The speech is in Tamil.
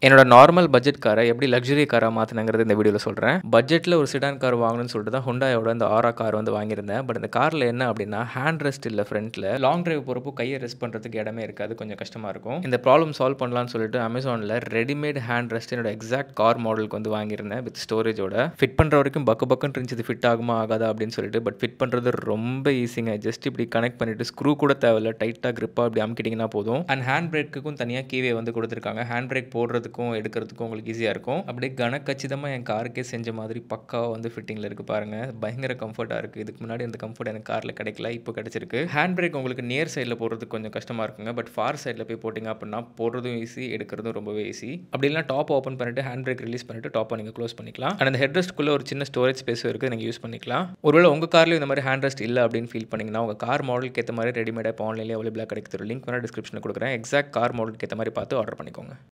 என்னோட நார்மல் பட்ஜெட் காரை எப்படி லக்ஸுரி காராக மாற்றினங்கிறது இந்த வீடியோவில் சொல்கிறேன் பட்ஜெட்டில் ஒரு சிடான் கார் வாங்கணும்னு சொல்லிட்டு தான் ஹுண்டாயோட இந்த ஆரா கார் வந்து வாங்கியிருந்தேன் பட் இந்த காரில் என்ன அப்படின்னா ஹேண்ட் ரெஸ்ட் இல்லை ஃப்ரண்ட்டில் லாங் டிரைவ் போகிறப்போ கையை ரெஸ்ட் பண்ணுறதுக்கு இடமே இருக்காது கொஞ்சம் கஷ்டமாக இருக்கும் இந்த ப்ராப்ளம் சால்வ் பண்ணலாம்னு சொல்லிட்டு அமேசானில் ரெடிமேட் ஹேண்ட் ரெஸ்ட் என்னோட எக்ஸாக்ட் கார் மாடலுக்கு வந்து வாங்கியிருந்தேன் வித் ஸ்டோரேஜோட ஃபிட் பண்ணுற வரைக்கும் பக்கு பக்குன்னு இருந்துச்சு இது ஃபிட் ஆகுமா ஆகாதா அப்படின்னு சொல்லிட்டு பட் ஃபிட் பண்ணுறது ரொம்ப ஈஸிங்க ஜஸ்ட் இப்படி கனெக்ட் பண்ணிட்டு ஸ்க்ரூ கூட தேவையில்ல டைட்டாக grip-ஆ இப்படி அமுக்கிட்டிங்கன்னா போதும் அண்ட் ஹேண்ட் பிரேக்குக்கும் தனியாக கீவே வந்து கொடுத்துருக்காங்க ஹேண்ட் பிரேக் போடுறதுக்கும் எடுக்கிறதுக்கும் உங்களுக்கு ஈஸியாக இருக்கும் அப்படியே கனக்கச்சிதமாக என் காருக்கே செஞ்ச மாதிரி பக்காவாக வந்து ஃபிட்டிங்கில் இருக்குது பாருங்கள் பயங்கர கம்ஃபர்ட்டாக இருக்குது இதுக்கு முன்னாடி அந்த கம்ஃபர்ட் எனக்கு காரில் கிடைக்கல இப்போ கிடச்சிருக்கு ஹேண்ட் பிரேக் உங்களுக்கு நியர் சைடில் போடுறதுக்கு கொஞ்சம் கஷ்டமாக இருக்குங்க பட் ஃபார் சைடில் போய் போட்டிங்க அப்படின்னா போடுறதும் ஈஸி எடுக்கிறதும் ரொம்பவே ஈஸி அப்படி இல்லைனா டாப் ஓப்பன் பண்ணிட்டு ஹேண்ட் பிரேக் ரிலீஸ் பண்ணிட்டு டாப்பை நீங்கள் க்ளோஸ் பண்ணிக்கலாம் அண்ட் அந்த ஹெட் ரெஸ்ட்குள்ளே ஒரு சின்ன ஸ்டோரேஜ் ஸ்பேஸும் இருக்குது நீங்கள் யூஸ் பண்ணிக்கலாம் ஒருவேளை உங்கள் கார்லையும் இந்த மாதிரி ஹேண்ட் ரெஸ்ட் இல்லை அப்படின்னு ஃபீல் பண்ணிங்கன்னா உங்கள் கார் மாடலுக்கு ஏற்ற மாதிரி ரெடிமேடாக இப்போ ஆன்லைன்லேயே அவைலபிளாக கிடைக்கிற லிங்க் வேணால் டிஸ்கிரிப்ஷனில் கொடுக்குறேன் எக்ஸாக்ட் கார் மாடலுக்கு ஏற்ற மாதிரி பார்த்து ஆர்டர் பண்ணிக்கோங்க